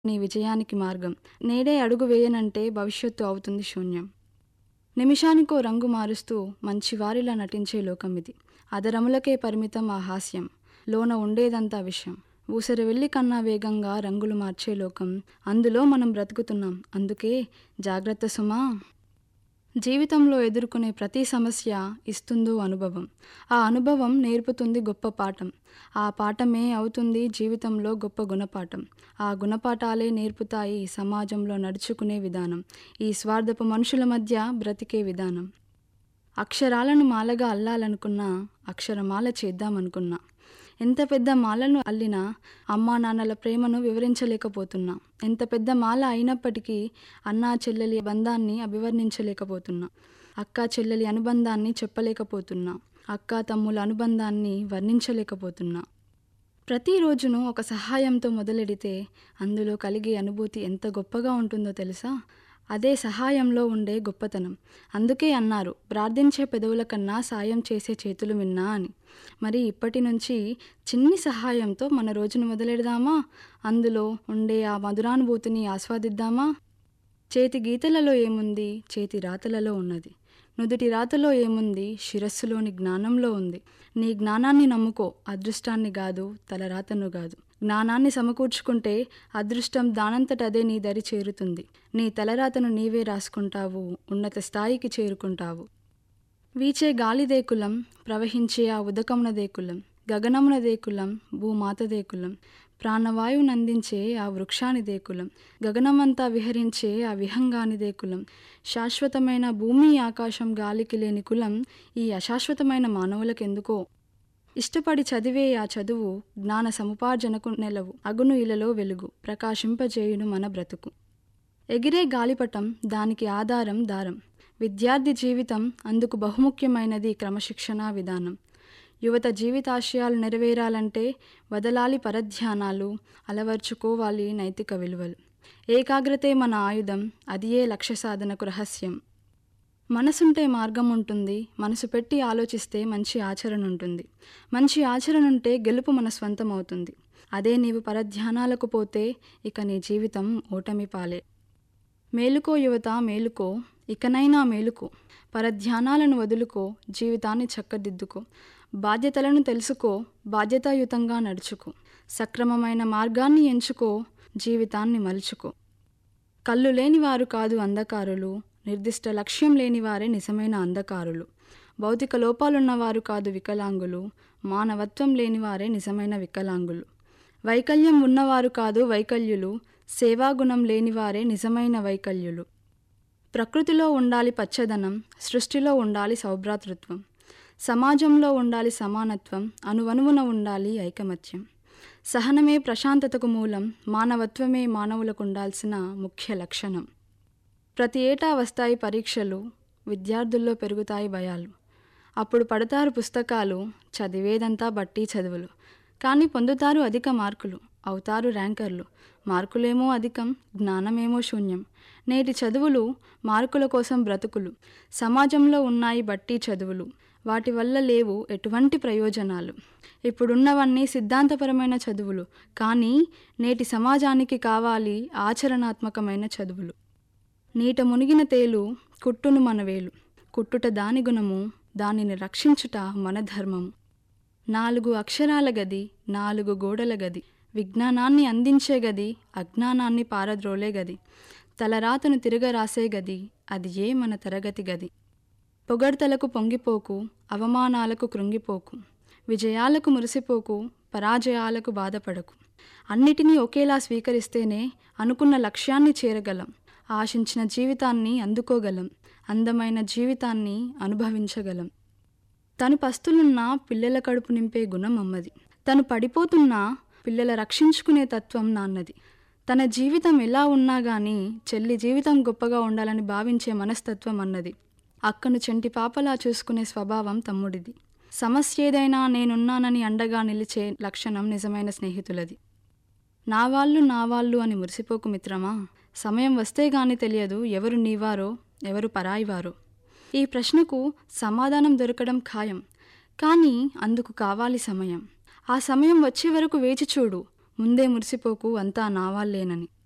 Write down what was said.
నీ విజయానికి మార్గం నేడే అడుగు వేయనంటే భవిష్యత్తు అవుతుంది శూన్యం నిమిషానికో రంగు మారుస్తూ మంచివారిలా నటించే లోకం ఇది అదరములకే పరిమితం ఆ హాస్యం లోన ఉండేదంతా విషయం ఊసరి వెళ్ళి కన్నా వేగంగా రంగులు మార్చే లోకం అందులో మనం బ్రతుకుతున్నాం అందుకే జాగ్రత్త సుమా జీవితంలో ఎదుర్కొనే ప్రతి సమస్య ఇస్తుందో అనుభవం ఆ అనుభవం నేర్పుతుంది గొప్ప పాఠం ఆ పాఠమే అవుతుంది జీవితంలో గొప్ప గుణపాఠం ఆ గుణపాఠాలే నేర్పుతాయి సమాజంలో నడుచుకునే విధానం ఈ స్వార్థపు మనుషుల మధ్య బ్రతికే విధానం అక్షరాలను మాలగా అల్లాలనుకున్నా అక్షరమాల చేద్దామనుకున్నా ఎంత పెద్ద మాలను అల్లినా అమ్మా నాన్నల ప్రేమను వివరించలేకపోతున్నా ఎంత పెద్ద మాల అయినప్పటికీ అన్నా చెల్లెలి బంధాన్ని అభివర్ణించలేకపోతున్నా అక్క చెల్లెలి అనుబంధాన్ని చెప్పలేకపోతున్నా అక్క తమ్ముల అనుబంధాన్ని వర్ణించలేకపోతున్నా ప్రతిరోజును ఒక సహాయంతో మొదలెడితే అందులో కలిగే అనుభూతి ఎంత గొప్పగా ఉంటుందో తెలుసా అదే సహాయంలో ఉండే గొప్పతనం అందుకే అన్నారు ప్రార్థించే పెదవుల కన్నా సాయం చేసే చేతులు విన్నా అని మరి ఇప్పటి నుంచి చిన్ని సహాయంతో మన రోజును మొదలెడదామా అందులో ఉండే ఆ మధురానుభూతిని ఆస్వాదిద్దామా చేతి గీతలలో ఏముంది చేతి రాతలలో ఉన్నది నుదుటి రాతలో ఏముంది శిరస్సులోని జ్ఞానంలో ఉంది నీ జ్ఞానాన్ని నమ్ముకో అదృష్టాన్ని కాదు తలరాతను కాదు జ్ఞానాన్ని సమకూర్చుకుంటే అదృష్టం దానంతట అదే నీ దరి చేరుతుంది నీ తలరాతను నీవే రాసుకుంటావు ఉన్నత స్థాయికి చేరుకుంటావు వీచే గాలిదే కులం ప్రవహించే ఆ ఉదకమునదే కులం గగనమునదే కులం భూమాతదే కులం ప్రాణవాయువునందించే ఆ వృక్షానిదే కులం గగనమంతా విహరించే ఆ విహంగానిదే కులం శాశ్వతమైన భూమి ఆకాశం గాలికి లేని కులం ఈ అశాశ్వతమైన మానవులకెందుకో ఇష్టపడి చదివే ఆ చదువు జ్ఞాన సముపార్జనకు నెలవు అగును ఇలలో వెలుగు ప్రకాశింపజేయును మన బ్రతుకు ఎగిరే గాలిపటం దానికి ఆధారం దారం విద్యార్థి జీవితం అందుకు బహుముఖ్యమైనది క్రమశిక్షణా విధానం యువత జీవితాశయాలు నెరవేరాలంటే వదలాలి పరధ్యానాలు అలవర్చుకోవాలి నైతిక విలువలు ఏకాగ్రతే మన ఆయుధం అదియే లక్ష్య సాధనకు రహస్యం మనసుంటే మార్గం ఉంటుంది మనసు పెట్టి ఆలోచిస్తే మంచి ఆచరణ ఉంటుంది మంచి ఆచరణ ఉంటే గెలుపు మన స్వంతం అవుతుంది అదే నీవు పరధ్యానాలకు పోతే ఇక నీ జీవితం ఓటమి పాలే మేలుకో యువత మేలుకో ఇకనైనా మేలుకో పరధ్యానాలను వదులుకో జీవితాన్ని చక్కదిద్దుకో బాధ్యతలను తెలుసుకో బాధ్యతాయుతంగా నడుచుకో సక్రమమైన మార్గాన్ని ఎంచుకో జీవితాన్ని మలుచుకో కళ్ళు లేనివారు కాదు అంధకారులు నిర్దిష్ట లక్ష్యం లేనివారే నిజమైన అంధకారులు భౌతిక లోపాలున్నవారు కాదు వికలాంగులు మానవత్వం లేనివారే నిజమైన వికలాంగులు వైకల్యం ఉన్నవారు కాదు వైకల్యులు సేవాగుణం లేనివారే నిజమైన వైకల్యులు ప్రకృతిలో ఉండాలి పచ్చదనం సృష్టిలో ఉండాలి సౌభ్రాతృత్వం సమాజంలో ఉండాలి సమానత్వం అనువనువున ఉండాలి ఐకమత్యం సహనమే ప్రశాంతతకు మూలం మానవత్వమే మానవులకు ఉండాల్సిన ముఖ్య లక్షణం ప్రతి ఏటా వస్తాయి పరీక్షలు విద్యార్థుల్లో పెరుగుతాయి భయాలు అప్పుడు పడతారు పుస్తకాలు చదివేదంతా బట్టి చదువులు కానీ పొందుతారు అధిక మార్కులు అవుతారు ర్యాంకర్లు మార్కులేమో అధికం జ్ఞానమేమో శూన్యం నేటి చదువులు మార్కుల కోసం బ్రతుకులు సమాజంలో ఉన్నాయి బట్టి చదువులు వాటి వల్ల లేవు ఎటువంటి ప్రయోజనాలు ఇప్పుడున్నవన్నీ సిద్ధాంతపరమైన చదువులు కానీ నేటి సమాజానికి కావాలి ఆచరణాత్మకమైన చదువులు నీట మునిగిన తేలు కుట్టును మన వేలు కుట్టుట దాని గుణము దానిని రక్షించుట మన ధర్మము నాలుగు అక్షరాల గది నాలుగు గోడల గది విజ్ఞానాన్ని అందించే గది అజ్ఞానాన్ని పారద్రోలే గది తలరాతను తిరగరాసే గది అది ఏ మన తరగతి గది పొగడ్తలకు పొంగిపోకు అవమానాలకు కృంగిపోకు విజయాలకు మురిసిపోకు పరాజయాలకు బాధపడకు అన్నిటినీ ఒకేలా స్వీకరిస్తేనే అనుకున్న లక్ష్యాన్ని చేరగలం ఆశించిన జీవితాన్ని అందుకోగలం అందమైన జీవితాన్ని అనుభవించగలం తను పస్తులున్న పిల్లల కడుపు నింపే గుణం అమ్మది తను పడిపోతున్నా పిల్లల రక్షించుకునే తత్వం నాన్నది తన జీవితం ఎలా ఉన్నా గానీ చెల్లి జీవితం గొప్పగా ఉండాలని భావించే మనస్తత్వం అన్నది అక్కను చెంటి పాపలా చూసుకునే స్వభావం తమ్ముడిది సమస్య ఏదైనా నేనున్నానని అండగా నిలిచే లక్షణం నిజమైన స్నేహితులది నా వాళ్ళు నా వాళ్ళు అని మురిసిపోకు మిత్రమా సమయం వస్తే గాని తెలియదు ఎవరు నీవారో ఎవరు పరాయివారో ఈ ప్రశ్నకు సమాధానం దొరకడం ఖాయం కానీ అందుకు కావాలి సమయం ఆ సమయం వచ్చే వరకు వేచి చూడు ముందే మురిసిపోకు అంతా నా వాళ్ళేనని